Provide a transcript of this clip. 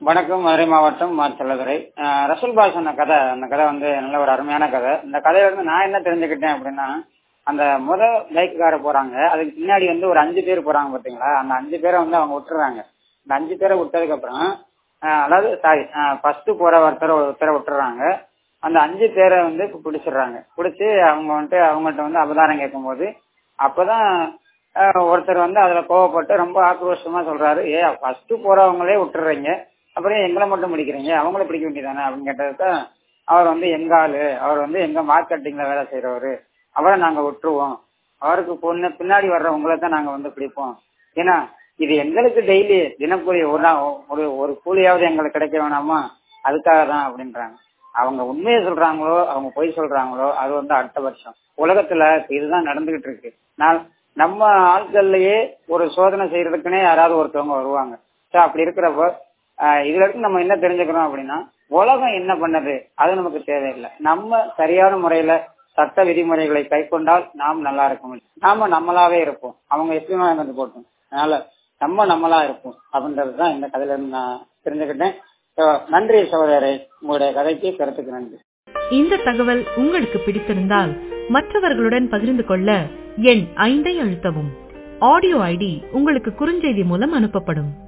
வணக்கம் மதுரை மாவட்டம் மா செல்லதுரை அஹ் ரசூல் பாய் சொன்ன கதை அந்த கதை வந்து நல்ல ஒரு அருமையான கதை இந்த கதையில இருந்து நான் என்ன தெரிஞ்சுக்கிட்டேன் அப்படின்னா அந்த முத பைக்குக்கார போறாங்க அதுக்கு பின்னாடி வந்து ஒரு அஞ்சு பேர் போறாங்க பாத்தீங்களா அந்த அஞ்சு பேரை வந்து அவங்க விட்டுறாங்க இந்த அஞ்சு பேரை விட்டதுக்கு அப்புறம் அஹ் அதாவது சாரி ஃபர்ஸ்ட் போற ஒருத்தரை ஒருத்தரை விட்டுறாங்க அந்த அஞ்சு பேரை வந்து இப்ப பிடிச்சிடுறாங்க பிடிச்சி அவங்க வந்துட்டு அவங்கள்ட்ட வந்து அவதாரம் கேட்கும்போது அப்பதான் அஹ், ஒருத்தர் வந்து அதுல கோவப்பட்டு ரொம்ப ஆக்ரோஷமா சொல்றாரு ஏ ஃபர்ஸ்ட் போறவங்களே விட்டுறீங்க அப்புறம் எங்களை மட்டும் பிடிக்கிறீங்க அவங்கள பிடிக்க வேண்டியதானே அப்படின்னு கேட்டதுக்கு அவர் வந்து எங்க ஆளு அவர் வந்து எங்க மார்க்கெட்டிங்ல வேலை செய்யறவரு அவரை நாங்க விட்டுருவோம் அவருக்கு பொண்ணு பின்னாடி வர்றவங்களை தான் நாங்க வந்து பிடிப்போம் ஏன்னா இது எங்களுக்கு டெய்லி தினக்கூலி ஒரு நாள் ஒரு ஒரு கூலியாவது எங்களுக்கு கிடைக்க வேணாமா அதுக்காக தான் அப்படின்றாங்க அவங்க உண்மையை சொல்றாங்களோ அவங்க பொய் சொல்றாங்களோ அது வந்து அடுத்த வருஷம் உலகத்துல இப்ப இதுதான் நடந்துகிட்டு இருக்கு நான் நம்ம ஆட்கள்லயே ஒரு சோதனை செய்யறதுக்குன்னே யாராவது ஒருத்தவங்க வருவாங்க சோ அப்படி இருக்கிறப்ப ஆஹ் இதுல இருந்து நம்ம என்ன தெரிஞ்சுக்கிறோம் அப்படின்னா உலகம் என்ன பண்ணது அது நமக்கு தேவையில்லை நம்ம சரியான முறையில சட்ட விதிமுறைகளை கை கொண்டால் நாம் நல்லா இருக்க முடியும் நாம நம்மளாவே இருப்போம் அவங்க எப்பயுமே வந்து போட்டோம் அதனால நம்ம நம்மளா இருப்போம் அப்படின்றதுதான் இந்த கதையில இருந்து நான் தெரிஞ்சுக்கிட்டேன் So, நன்றி சகோதரரை உங்களுடைய கதைக்கு கருத்துக்கு நன்றி இந்த தகவல் உங்களுக்கு பிடித்திருந்தால் மற்றவர்களுடன் பகிர்ந்து கொள்ள எண் ஐந்தை அழுத்தவும் ஆடியோ ஐடி உங்களுக்கு குறுஞ்செய்தி மூலம் அனுப்பப்படும்